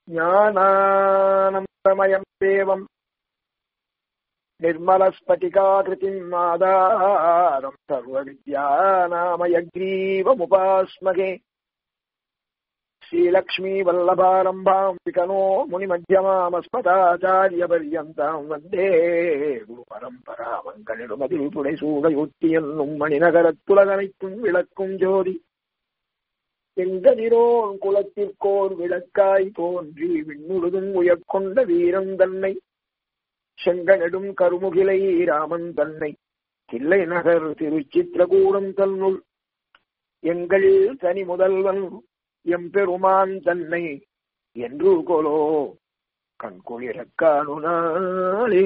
ज्ञानानन्दमयम् देवम् निर्मलस्फटिकाकृतिम् आधारम् सर्वविद्यानामयग्रीवमुपास्मगे श्रीलक्ष्मीवल्लभारम्भाम् विकनो मुनिमध्यमामस्मदाचार्यपर्यन्ताम् वन्दे குருபரம்பராமங்களிடுமதில் புடைசூடையொத்தி என்னும் மணிநகரத்துலகனைத்தும் விளக்கும் ஜோதி செங்கதிரோன் குலத்திற்கோர் விளக்காய் தோன்றி விண்ணுழுதும் உயர்கொண்ட வீரன் தன்னை செங்கனெடும் கருமுகிலை ராமன் தன்னை தில்லை நகர் திருச்சித்திரகூடம் தன்னுள் எங்கள் தனி முதல்வன் எம்பெருமான் தன்னை என்று கொலோ கண்குளிரக் காணுனாளே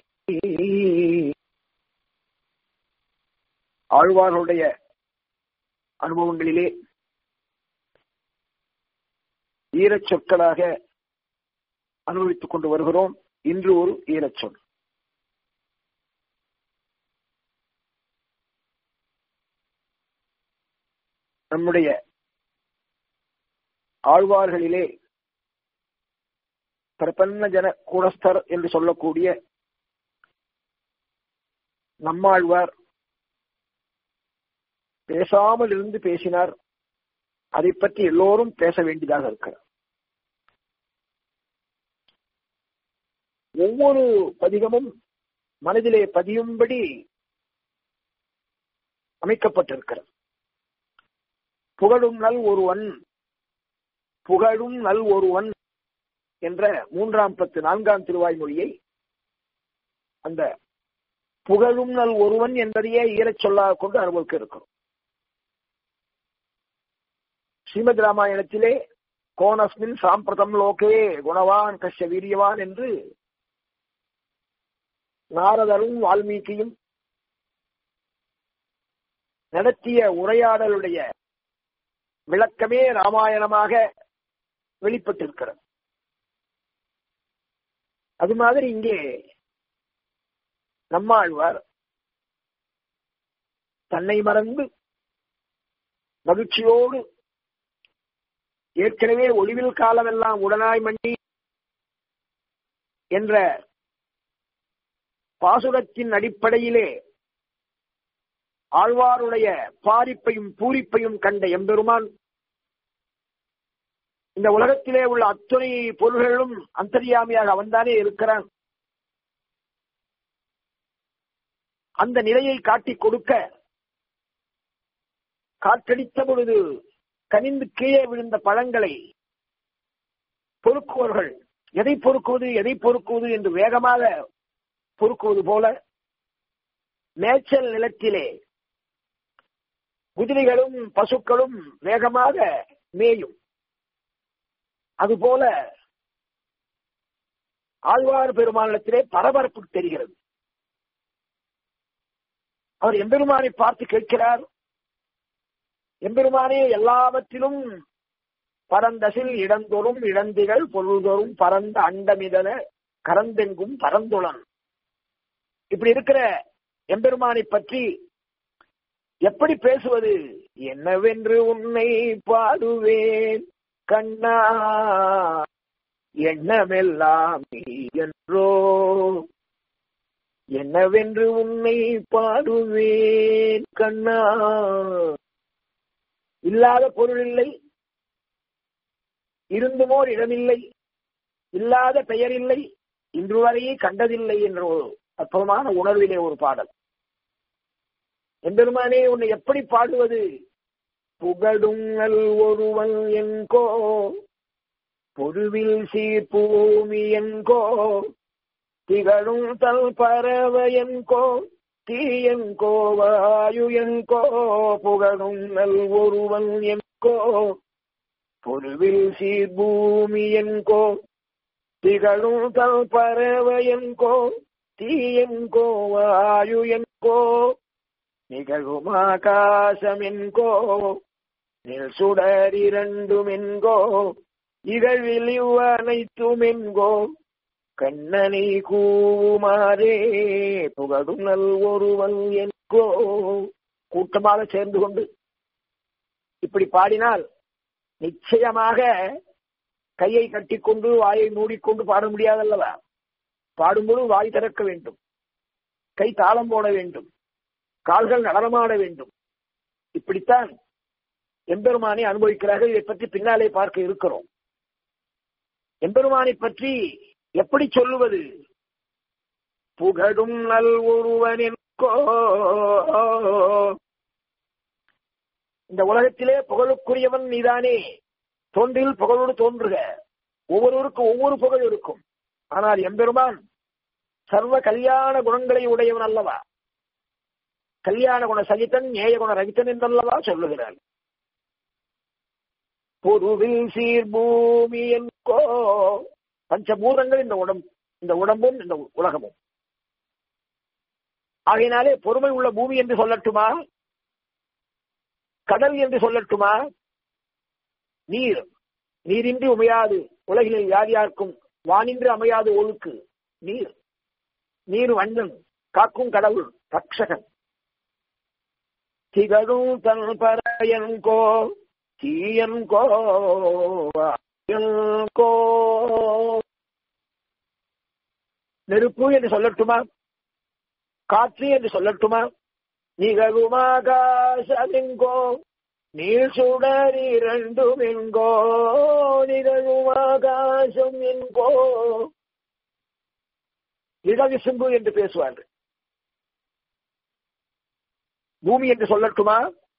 ஆழ்வார்களுடைய அனுபவங்களிலே ஈரச் சொற்களாக அனுபவித்துக் கொண்டு வருகிறோம் இன்று ஒரு ஈரச் சொல் நம்முடைய ஆழ்வார்களிலே பிரபன்ன ஜன கூடஸ்தர் என்று சொல்லக்கூடிய நம்மாழ்வார் பேசாமல் இருந்து பேசினார் அதை பற்றி எல்லோரும் பேச வேண்டியதாக இருக்கிறார் ஒவ்வொரு பதிகமும் மனதிலே பதியும்படி அமைக்கப்பட்டிருக்கிறது புகழும் நல் ஒருவன் புகழும் நல் ஒருவன் என்ற மூன்றாம் பத்து நான்காம் திருவாய்மொழியை அந்த புகழும் நல் ஒருவன் என்பதையே ஈரச் சொல்லாக கொண்டு அனுபவிக்க இருக்கிறோம் ஸ்ரீமத் ராமாயணத்திலே கோனஸ்மின் சாம்பிரதம் லோகே குணவான் கஷ்ய வீரியவான் என்று நாரதரும் வால்மீகியும் நடத்திய உரையாடலுடைய விளக்கமே ராமாயணமாக வெளிப்பட்டிருக்கிறது அது மாதிரி இங்கே நம்மாழ்வார் தன்னை மறந்து மகிழ்ச்சியோடு ஏற்கனவே ஒளிவில் காலமெல்லாம் உடனாய் மண்டி என்ற பாசுரத்தின் அடிப்படையிலே ஆழ்வாருடைய பாரிப்பையும் பூரிப்பையும் கண்ட எம்பெருமான் இந்த உலகத்திலே உள்ள அத்துணை பொருள்களும் அந்தரியாமியாக அவன்தானே இருக்கிறான் அந்த நிலையை காட்டிக் கொடுக்க காற்றடித்த பொழுது கனிந்து கீழே விழுந்த பழங்களை பொறுக்குவர்கள் எதை பொறுக்குவது எதை பொறுக்குவது என்று வேகமாக பொறுக்குவது போல மேய்ச்சல் நிலத்திலே குதிரைகளும் பசுக்களும் வேகமாக மேயும் அதுபோல ஆழ்வார் பெருமானிடத்திலே பரபரப்பு தெரிகிறது அவர் எம்பெருமானை பார்த்து கேட்கிறார் எம்பெருமானே எல்லாவற்றிலும் பரந்தசில் இடந்தோறும் இடந்திகள் பொருள்தோறும் பரந்த அண்டமிதன கரந்தெங்கும் பரந்துளன் இப்படி இருக்கிற எம்பெருமானை பற்றி எப்படி பேசுவது என்னவென்று உன்னை பாடுவேன் கண்ணா எண்ணமெல்லாம் நீ என்றோ என்னவென்று உன்னை பாடுவேன் கண்ணா இல்லாத பொருள் இல்லை இருந்துமோர் இடமில்லை இல்லாத பெயர் இல்லை இன்று வரையே கண்டதில்லை என்ற ஒரு அற்புதமான உணர்விலே ஒரு பாடல் எம்பெருமானே உன்னை எப்படி பாடுவது புகழுங்கள் ஒருவன் என்கோ பொருவில் சீர்பூமி என்கோ திகழும் தல் பறவ என்கோ தீயன்கோ வாயு என்கோ புகழும் நல் ஒருவன் என்கோ பொருவில் சீர்பூமி என்கோ திகழும் தல் பறவ என்கோ தீயன்கோ வாயு என்கோ நிகழும் ஆகாசம் என்கோ நில் சுடர் இரண்டும் என்கோ இகழ்வில் இவ்வனைத்தும் என்கோ கண்ணனை கூவுமாறே புகழும் நல் ஒருவன் என்கோ கூட்டமாக சேர்ந்து கொண்டு இப்படி பாடினால் நிச்சயமாக கையை கட்டிக்கொண்டு வாயை மூடிக்கொண்டு பாட முடியாதல்லவா பாடும்போது வாய் திறக்க வேண்டும் கை தாளம் போட வேண்டும் கால்கள் நடனமாட வேண்டும் இப்படித்தான் எம்பெருமானை அனுபவிக்கிறார்கள் இதை பற்றி பின்னாலே பார்க்க இருக்கிறோம் எம்பெருமானை பற்றி எப்படி சொல்லுவது புகழும் நல் ஒருவனின்கோ இந்த உலகத்திலே புகழுக்குரியவன் நீதானே தோன்றில் புகழோடு தோன்றுக ஒவ்வொருவருக்கும் ஒவ்வொரு புகழ் இருக்கும் ஆனால் எம்பெருமான் சர்வ கல்யாண குணங்களை உடையவன் அல்லவா கல்யாண குண சகித்தன் நேய குண ரகித்தன் என்றல்லவா சொல்லுகிறார் பொருவில் சீர் பூமி என்கோ பஞ்சபூதங்கள் இந்த உடம்பு இந்த உடம்பும் இந்த உலகமும் ஆகையினாலே பொறுமை உள்ள பூமி என்று சொல்லட்டுமா கடல் என்று சொல்லட்டுமா நீர் நீரின்றி உமையாது உலகில் யார் யாருக்கும் வானின்றி அமையாது ஒழுக்கு நீர் நீர் வண்ணன் காக்கும் கடவுள் ரக்ஷகன் திகழும் தன் பறையன்கோ தீயன்கோ கோ நெருப்பு என்று சொல்லட்டுமா காற்று என்று சொல்லட்டுமா நிகழுமாகாசமெங்கோ நீர் சுடர் இரண்டும் என்கோ நிகழுமாகாசம் என்கோ இடவிசும்பு என்று பேசுவார்கள் பூமி என்று சொல்லட்டுமா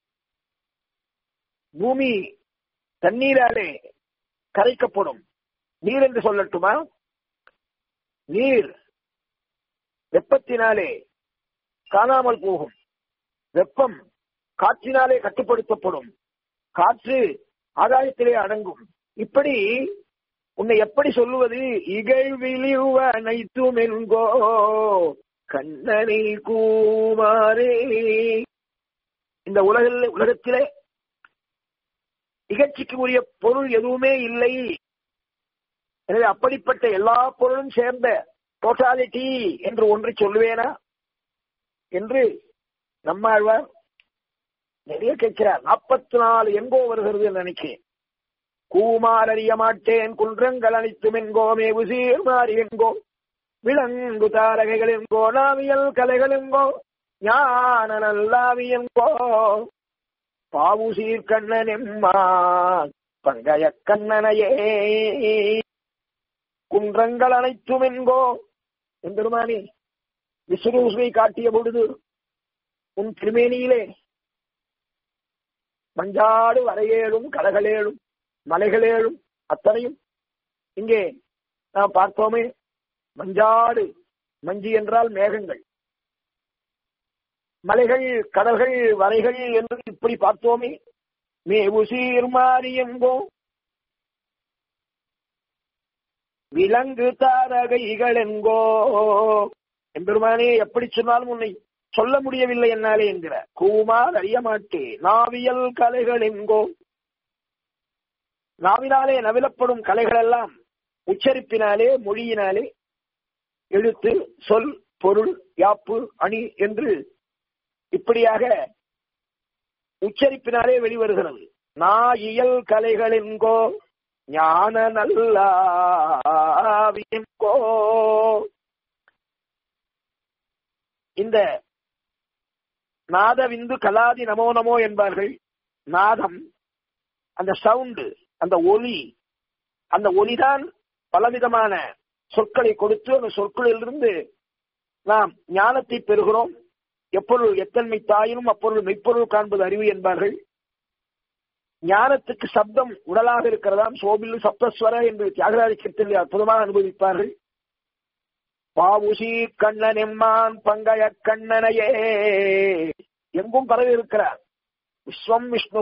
பூமி தண்ணீராலே கரைக்கப்படும் நீர் என்று சொல்லட்டுமா நீர் வெப்பத்தினாலே காணாமல் போகும் வெப்பம் காற்றினாலே கட்டுப்படுத்தப்படும் காற்று ஆதாயத்திலே அடங்கும் இப்படி உன்னை எப்படி சொல்லுவது இகழ்விழிவ அனைத்தும் என்கோ கண்ணனை கூமாரே இந்த உலகில் உலகத்திலே இகழ்ச்சிக்கு உரிய பொருள் எதுவுமே இல்லை எனவே அப்படிப்பட்ட எல்லா பொருளும் சேர்ந்த டோட்டாலிட்டி என்று ஒன்றை சொல்லுவேனா என்று நம்மாழ்வார் நிறைய கேட்கிறார் நாற்பத்தி நாலு எங்கோ வருகிறது நினைக்கிறேன் கூமார் அறிய மாட்டேன் குன்றங்கள் அனைத்தும் என்கோ மேவு சீர்மாறி என்கோ விலங்கு தாரகைகள் என்கோ நாவியல் கலைகள் என்கோ ஞான நல்லாவி என்கோ பாவு சீர்கண்ணன் எம்மா பங்கைய கண்ணனையே குன்றங்கள் அனைத்தும் என்கோ எம்பெருமானே விஸ்வரூசுவை காட்டிய பொழுது உன் திருமேனியிலே மஞ்சாடு வரையேழும் கடகளேழும் மலைகளேழும் அத்தனையும் இங்கே நாம் பார்த்தோமே மஞ்சாடு மஞ்சி என்றால் மேகங்கள் மலைகள் கடல்கள் வரைகள் என்று இப்படி பார்த்தோமே மேவு சீர்மாறி எங்கோ விலங்கு தாரகைகள் என்கோ எம்பெருமானே எப்படி சொன்னாலும் உன்னை சொல்ல முடியவில்லை என்னாலே என்கிற கூமால் அறிய மாட்டேன் நாவியல் கலைகள் என்கோ நாவினாலே நவிலப்படும் கலைகள் எல்லாம் உச்சரிப்பினாலே மொழியினாலே எழுத்து சொல் பொருள் யாப்பு அணி என்று இப்படியாக உச்சரிப்பினாலே வெளிவருகிறது நாயியல் கலைகள் என்கோ ஞான நல்லாவியன்கோ இந்த நாதவிந்து கலாதி நமோ நமோ என்பார்கள் நாதம் அந்த சவுண்டு அந்த ஒலி அந்த ஒலிதான் பலவிதமான சொற்களை கொடுத்து அந்த சொற்களிலிருந்து நாம் ஞானத்தை பெறுகிறோம் எப்பொருள் எத்தன்மை தாயினும் அப்பொருள் மெய்ப்பொருள் காண்பது அறிவு என்பார்கள் ஞானத்துக்கு சப்தம் உடலாக இருக்கிறதாம் சோபில்லு சப்தஸ்வர என்று தியாகராஜத்தில் அற்புதமாக அனுபவிப்பார்கள் பாவுசி கண்ணன் எம்மான் பங்கைய கண்ணனையே எங்கும் பரவி இருக்கிறார் விஸ்வம் விஷ்ணு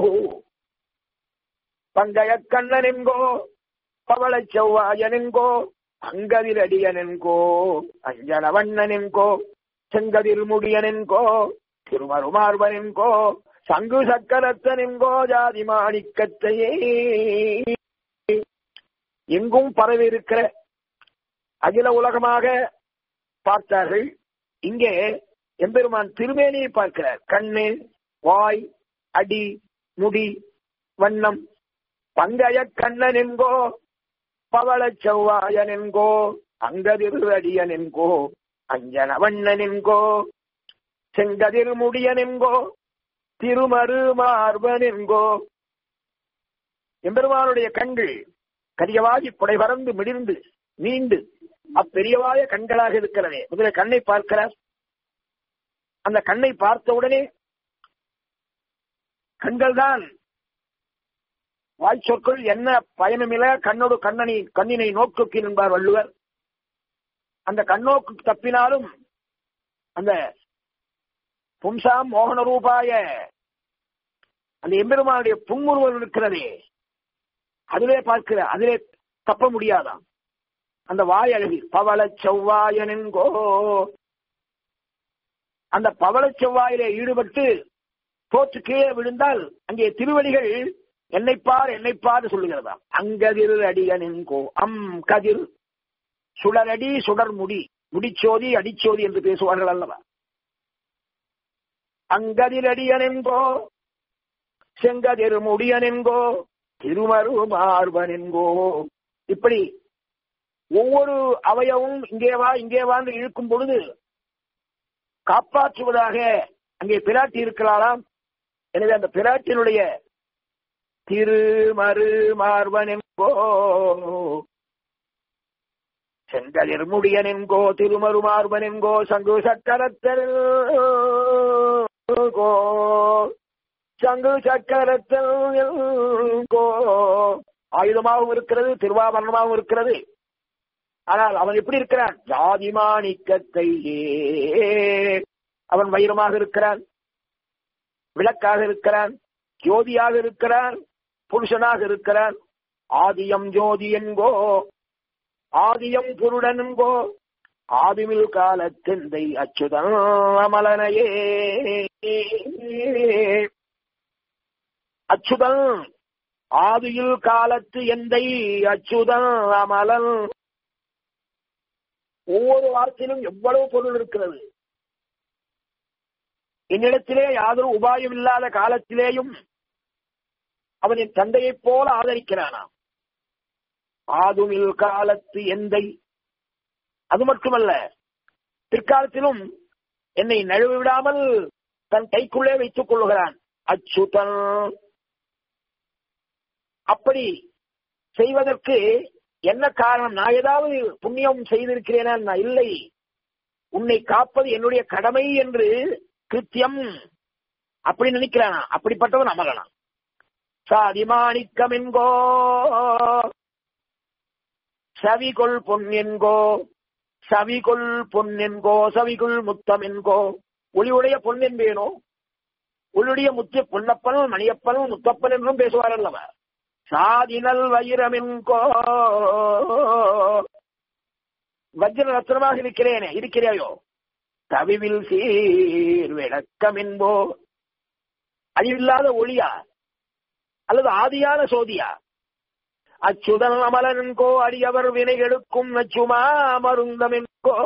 பங்கைய கண்ணன் என்கோ பவள செவ்வாயன் என்கோ அங்கதில் அடியன் என்கோ அஞ்சன வண்ணன் என்கோ செங்கதில் முடியன் என்கோ திருமருமார்வன் என்கோ சங்கு சக்கரத்தன் என்கோ ஜாதி மாணிக்கத்தையே எங்கும் பரவி இருக்கிற அகில உலகமாக பார்த்தார்கள் இங்கே எம்பெருமான் திருமேனியை பார்க்கிறார் கண்ணு வாய் அடி முடி வண்ணம் பங்கைய கண்ணன் என்கோ பவள செவ்வாயனென்கோ அங்கதிரு அடியனென்கோ அஞ்சனவண்ணனென்கோ செங்கதிர் முடியனென்கோ திருமரு மார்பனென்கோ எம்பெருமானுடைய கண்கள் கரியவாகி புடை பறந்து மிடிந்து நீண்டு அப்பெரியவாய கண்களாக இருக்கிறதே முதல்ல கண்ணை பார்க்கிறார் அந்த கண்ணை பார்த்தவுடனே கண்கள் தான் வாய் சொற்கள் என்ன பயனுமில்ல கண்ணோடு கண்ணனை கண்ணினை நோக்குக்கு என்பார் வள்ளுவர் அந்த கண்ணோக்கு தப்பினாலும் அந்த பும்சாம் மோகன ரூபாய அந்த எம்பெருமானுடைய புன்முறுவல் இருக்கிறதே அதிலே பார்க்கிற அதிலே தப்ப முடியாதாம் அந்த வாய் அழகு பவள செவ்வாயனென்கோ அந்த பவள செவ்வாயிலே ஈடுபட்டு தோற்று கீழே விழுந்தால் அங்கே திருவடிகள் என்னைப்பார் என்னைப்பார் சொல்லுகிறதா அங்கதிர் அடியனென்கோ அம் கதிர் சுடரடி சுடர் முடி முடிச்சோதி அடிச்சோதி என்று பேசுவார்கள் அல்லவா அங்கதிர் அடியனென்கோ செங்கதிர் முடியனென்கோ திருமரு மார்பனென்கோ இப்படி ஒவ்வொரு அவயவும் இங்கே வா இங்கே வான்னு இழுக்கும் பொழுது காப்பாற்றுவதாக அங்கே பிராட்டி இருக்கிறாளாம் எனவே அந்த பிராட்டினுடைய திருமரு மார்பனென்கோ செங்கதிர் முடியனென்கோ திருமரு மார்பனென்கோ சங்கு சக்கரத்தோ சங்கு சக்கரத்தோ ஆயுதமாகவும் இருக்கிறது திருவாபரணமாகவும் இருக்கிறது ஆனால் அவன் எப்படி இருக்கிறான் ஜாதி மாணிக்கத்தையே அவன் வைரமாக இருக்கிறான் விளக்காக இருக்கிறான் ஜோதியாக இருக்கிறான் புருஷனாக இருக்கிறான் ஆதியம் ஜோதி என்கோ ஆதியம் புருடன் என்கோ ஆதிமில் காலத்தெந்தை அச்சுதன் அமலனையே அச்சுதன் ஆதியில் காலத்து எந்தை அச்சுதன் அமலன் ஒவ்வொரு வார்த்தையிலும் எவ்வளவு பொருள் இருக்கிறது என்னிடத்திலே யாதொரு உபாயம் இல்லாத காலத்திலேயும் அவனின் தந்தையைப் போல ஆதரிக்கிறானாம் ஆதுமில் காலத்து எந்தை அது மட்டுமல்ல பிற்காலத்திலும் என்னை நழுவி விடாமல் தன் கைக்குள்ளே வைத்துக் கொள்ளுகிறான் அச்சுதன் அப்படி செய்வதற்கு என்ன காரணம் நான் ஏதாவது புண்ணியம் செய்திருக்கிறேனா நான் இல்லை உன்னை காப்பது என்னுடைய கடமை என்று கிருத்தியம் அப்படி நினைக்கிறானா அப்படிப்பட்டவன் அமரனா சாதிமாணிக்கம் என்கோ சவிகொள் பொன் என்கோ சவிகொள் பொன் என்கோ சவிகுள் முத்தம் என்கோ ஒளியுடைய பொன் என்பேனோ ஒளியுடைய முத்திய பொன்னப்பன் மணியப்பன் முத்தப்பன் என்றும் பேசுவார் அல்லவா சாதினல் வைரமென்கோ வஜ்ர ரத்னமாக இருக்கிறேனே இருக்கிறாயோ தவிவில் சீர் விளக்கம் என்போ அழிவில்லாத ஒளியா அல்லது ஆதியான சோதியா அச்சுதன் அமலன்கோ அடியவர் வினைகளுக்கும் நச்சுமா மருந்தமென்கோ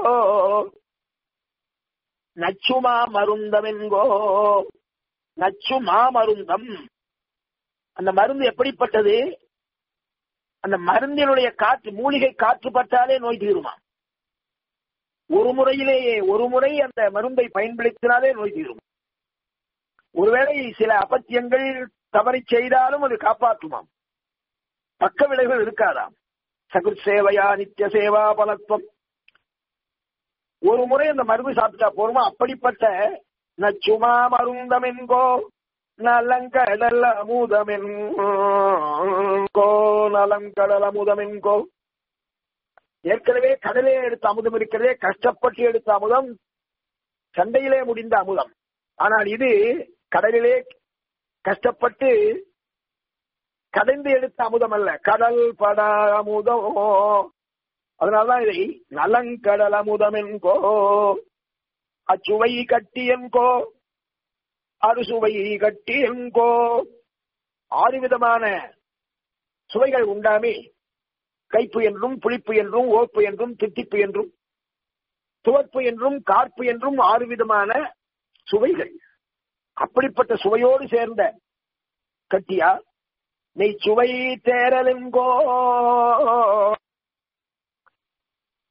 நச்சுமா மருந்தமென்கோ நச்சுமா மருந்தம் அந்த மருந்து எப்படிப்பட்டது அந்த மருந்தினுடைய காற்று மூலிகை காற்று பட்டாலே நோய் தீருமா ஒரு முறையிலேயே ஒரு முறை அந்த மருந்தை பயன்படுத்தினாலே நோய் தீரும் ஒருவேளை சில அபத்தியங்கள் தவறி செய்தாலும் அது காப்பாற்றுமாம் பக்க விளைவுகள் இருக்காதாம் சகுர் சேவையா நித்திய சேவா பலத்துவம் ஒரு முறை அந்த மருந்து சாப்பிட்டா போருமா அப்படிப்பட்ட நச்சுமா மருந்தமென்கோ நலங்கடல் அமுதமென்கோ நலங்கடல் அமுதமென்கோ ஏற்கனவே கடலே எடுத்த அமுதம் இருக்கிறதே கஷ்டப்பட்டு எடுத்த அமுதம் சண்டையிலே முடிந்த அமுதம் ஆனால் இது கடலிலே கஷ்டப்பட்டு கடைந்து எடுத்த அமுதம் அல்ல கடல் பட அமுதம் அதனால்தான் இதை நலங்கடல் அமுதம் என்கோ அச்சுவை கட்டி என்கோ அறுசுவை கட்டி என்கோ ஆறு விதமான சுவைகள் உண்டாமே கைப்பு என்றும் புளிப்பு என்றும் ஓப்பு என்றும் தித்திப்பு என்றும் துவர்ப்பு என்றும் கார்ப்பு என்றும் ஆறு விதமான சுவைகள் அப்படிப்பட்ட சுவையோடு சேர்ந்த கட்டியா நெய் சுவை தேரலெங்கோ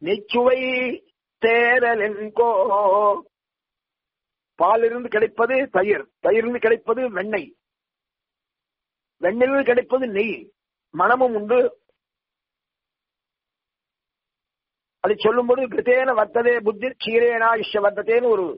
நெச்சுவை தேரலென்கோ பாலிலிருந்து கிடைப்பது தயிர் தயிரிலிருந்து கிடைப்பது வெண்ணெய் வெண்ணிலிருந்து கிடைப்பது நெய் மனமும் உண்டு அதை சொல்லும்போது கிருத்தேன வர்த்ததே புத்தி சீரேனா இஷ்ட வர்த்ததேன்னு ஒரு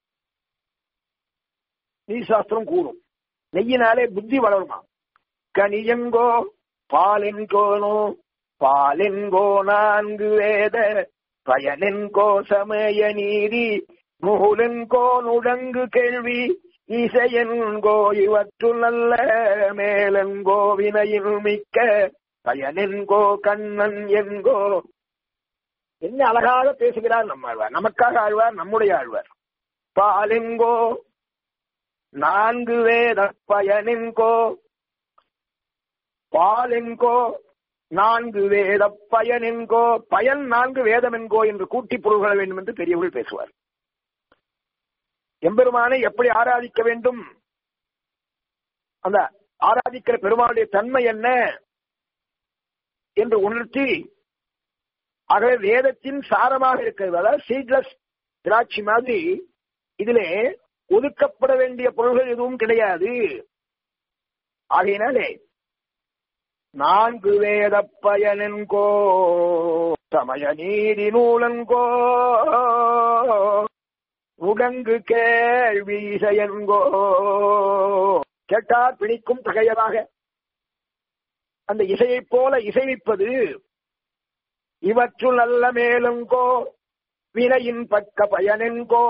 நீசாஸ்திரம் கூறும் நெய்யினாலே புத்தி வளருமா கனியங்கோ பாலென்கோனோ பாலென்கோ நான்கு வேத பயனென்கோ சமய நீதி நூலென்கோ நுடங்கு கேள்வி இசையென்கோ இவற்றுள் நல்ல மேலென்கோ வினையில் மிக்க பயனென்கோ கண்ணன் என்கோ என்ன அழகாக பேசுகிறார் நம்ம ஆழ்வார் நமக்காக ஆழ்வார் நம்முடைய ஆழ்வார் பாலென்கோ நான்கு வேத பயனென்கோ பாலென்கோ நான்கு வேத பயனென்கோ பயன் நான்கு வேதம் என்கோ என்று கூட்டி பொருள்கள வேண்டும் என்று பெரியவர்கள் பேசுவார் எம்பெருமானை எப்படி ஆராதிக்க வேண்டும் அந்த ஆராதிக்கிற பெருமானுடைய தன்மை என்ன என்று உணர்த்தி ஆகவே வேதத்தின் சாரமாக இருக்கிறது அதாவது சீட்லஸ் திராட்சை மாதிரி இதிலே ஒதுக்கப்பட வேண்டிய பொருள்கள் எதுவும் கிடையாது ஆகையினாலே நான்கு வேத பயனென்கோ சமய நீதி நூலன்கோ உடங்கு கேள்வி இசையன்கோ கேட்டார் பிணிக்கும் தகையதாக அந்த இசையைப் போல இசைவிப்பது இவற்றுள் நல்ல மேலுங்கோ வினையின் பக்க பயனென்கோ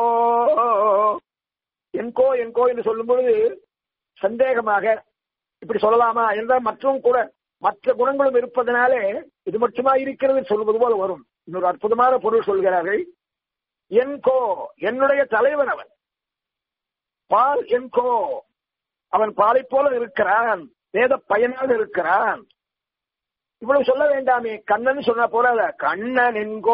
என்கோ என்கோ என்று சொல்லும் பொழுது சந்தேகமாக இப்படி சொல்லலாமா என்றால் மற்றும் கூட மற்ற குணங்களும் இருப்பதனாலே இது மட்டுமா இருக்கிறது சொல்வது போல வரும் இன்னொரு அற்புதமான பொருள் சொல்கிறார்கள் என்கோ என்னுடைய தலைவன் அவன் பால் என்கோ அவன் பாலை போல இருக்கிறான் வேத பயனாக இருக்கிறான் இவ்வளவு சொல்ல வேண்டாமே கண்ணன் சொன்ன போல கண்ணன் என்கோ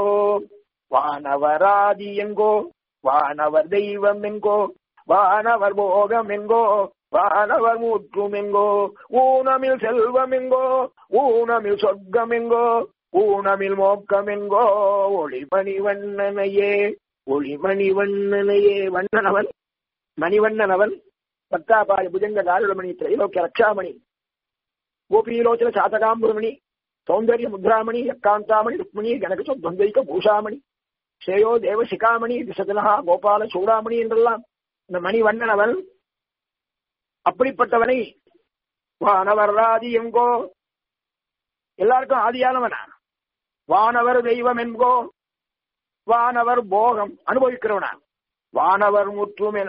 வானவராதி என்கோ வானவர் தெய்வம் என்கோ வானவர் போகம் என்கோ வானவர் மூற்றும் என்கோ ஊனமில் செல்வம் என்கோ ஊனமில் சொர்க்கம் என்கோ ஊனமில் மோக்கம் என்கோ ஒளிமணி வண்ணனையே ஒளிமணி வண்ணனையே வண்ணனவன் மணிவண்ணனவன் பக்தாபாய புஜங்க காருடமணி திரைலோக்கிய ரக்ஷாமணி கோபீலோச்சன சாத்தகாம்புரமணி சௌந்தர்ய முத்ராமணி யக்காந்தாமணி ருக்மிணி கனக சொத்வந்தைக்க பூஷாமணி ஸ்ரேயோ தேவ சிகாமணி திசதனஹா கோபால சூடாமணி என்றெல்லாம் இந்த மணிவண்ணன் அவன் அப்படிப்பட்டவனை வானவர் ராதி எங்கோ எல்லாருக்கும் ஆதியானவனா வானவர் தெய்வம் என்கோ வானவர் போகம் அனுபவிக்கிறவனா வானவர் முற்றும்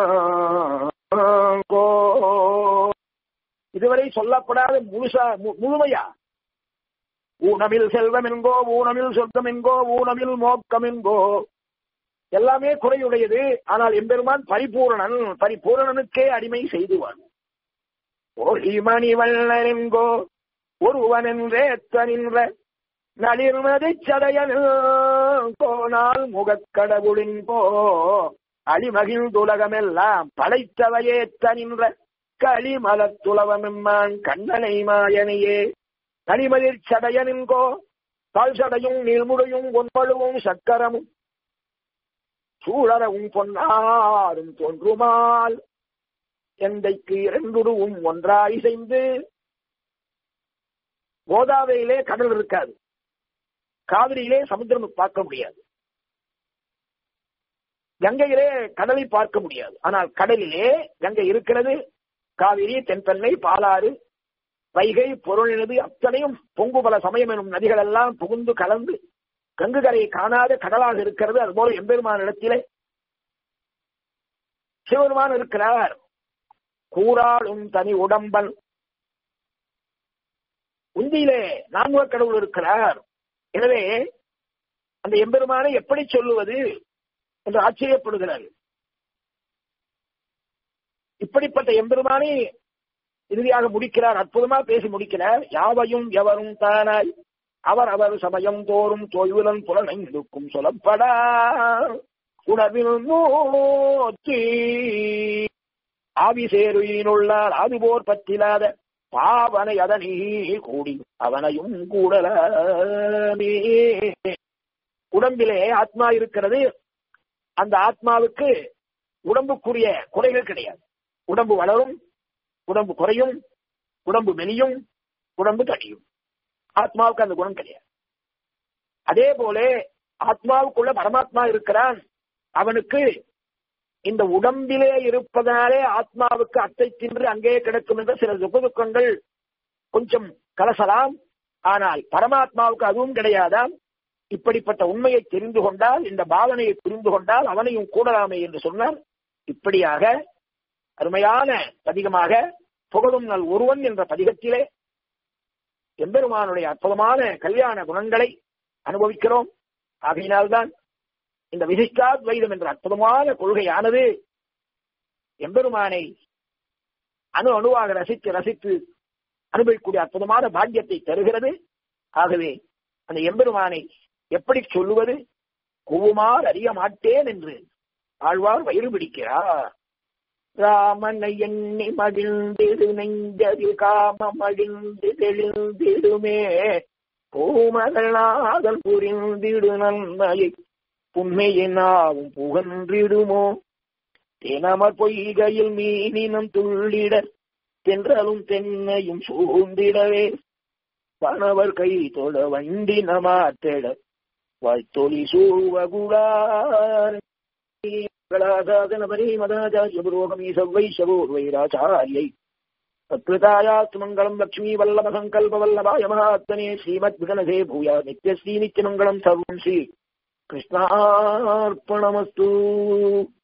என்கோ இதுவரை சொல்லப்படாத முழுசா முழுமையா ஊனமில் செல்வம் என்கோ ஊனமில் சொர்க்கம் என்கோ ஊனமில் மோக்கம் என்கோ எல்லாமே குறையுடையது ஆனால் எம்பெருமான் பரிபூரணன் பரிபூரணனுக்கே அடிமை செய்துவான் ஒளிமணி வள்ளன் என்கோ ஒருவன் என்றே தனின்ற நளிர்மதி சடையன் போனால் முகக்கடவுளின் போ அழிமகிழ்ந்துலகமெல்லாம் படைத்தவையே தனின்ற களிமலத்துளவமெம்மான் கண்ணனை மாயனையே கனிமதிர் சடையனின்கோ தாழ் சடையும் நீள்முடையும் ஒன்பழுவும் சக்கரமும் சூழறவும் பொன்னாரும் தோன்றுமால் எந்தைக்கு இரண்டுருவும் ஒன்றாய் செய்து கோதாவரியிலே கடல் இருக்காது காவிரியிலே சமுத்திரம் பார்க்க முடியாது கங்கையிலே கடலை பார்க்க முடியாது ஆனால் கடலிலே கங்கை இருக்கிறது காவிரி தென்பெண்ணை பாலாறு வைகை பொருளினது அத்தனையும் பொங்கு பல சமயம் எனும் நதிகள் எல்லாம் புகுந்து கலந்து கங்கு கரையை காணாத கடலாக இருக்கிறது அதுபோல எம்பெருமான இடத்திலே சிவபெருமான் இருக்கிறார் கூறாளும் தனி உடம்பன் உந்தியிலே நான்முக கடவுள் இருக்கிறார் எனவே அந்த எம்பெருமானை எப்படி சொல்லுவது என்று ஆச்சரியப்படுகிறார் இப்படிப்பட்ட எம்பெருமானை இறுதியாக முடிக்கிறார் அற்புதமா பேசி முடிக்கிறார் யாவையும் எவரும் தானாய் அவர் அவர் சமயம் தோறும் தொய்வுலன் புலனைந்துக்கும் சொல்லப்படா உணர்வில் மூச்சி ஆவி சேருயினுள்ளார் அதுபோர் பற்றிலாத பாவனை அதனீ கூடி அவனையும் கூடலாமே உடம்பிலே ஆத்மா இருக்கிறது அந்த ஆத்மாவுக்கு உடம்புக்குரிய குறைகள் கிடையாது உடம்பு வளரும் உடம்பு குறையும் உடம்பு மெலியும் உடம்பு தடியும் ஆத்மாவுக்கு அந்த குணம் கிடையாது அதே போல ஆத்மாவுக்குள்ள பரமாத்மா இருக்கிறான் அவனுக்கு இந்த உடம்பிலே இருப்பதனாலே ஆத்மாவுக்கு அத்தை தின்று அங்கே கிடக்கும் என்ற சில சுகதுக்கங்கள் கொஞ்சம் கலசலாம் ஆனால் பரமாத்மாவுக்கு அதுவும் கிடையாதாம் இப்படிப்பட்ட உண்மையை தெரிந்து கொண்டால் இந்த பாவனையை புரிந்து கொண்டால் அவனையும் கூடலாமே என்று சொன்னார் இப்படியாக அருமையான பதிகமாக புகழும் நல் ஒருவன் என்ற பதிகத்திலே எம்பெருமானுடைய அற்புதமான கல்யாண குணங்களை அனுபவிக்கிறோம் ஆகையினால்தான் இந்த விசிஷ்டாத்வைதம் என்ற அற்புதமான கொள்கையானது எம்பெருமானை அணு அணுவாக ரசித்து ரசித்து அனுபவிக்கக்கூடிய அற்புதமான பாக்கியத்தை தருகிறது ஆகவே அந்த எம்பெருமானை எப்படி சொல்லுவது கொவ்வுமாறு அறிய மாட்டேன் என்று ஆழ்வார் வயிறு பிடிக்கிறார் ராமனை எண்ணி மகிழ்ந்திடு நெஞ்சதில் காமம் அழிந்து தெளிந்திடுமே பூமகளாதல் புரிந்திடு நன்மையை புண்மையினாவும் புகன்றிடுமோ தினமர் பொய்கையில் மீனினம் துள்ளிட தென்றலும் தென்னையும் சூழ்ந்திடவே பணவர் கை தொட வண்டி நமாத்தெட வாய்த்தொலி சூவகுடார் மதாச்சாரியபுரோகமீ சவ்வைஷவோர்வைராச்சாரியை तत्कृतायास्तु मङ्गलम् लक्ष्मीवल्लभसङ्कल्पवल्लभाय महात्मने श्रीमद्विगणसे भूया नित्यश्री नित्यमङ्गलम् सर्वम् श्री कृष्णार्पणमस्तु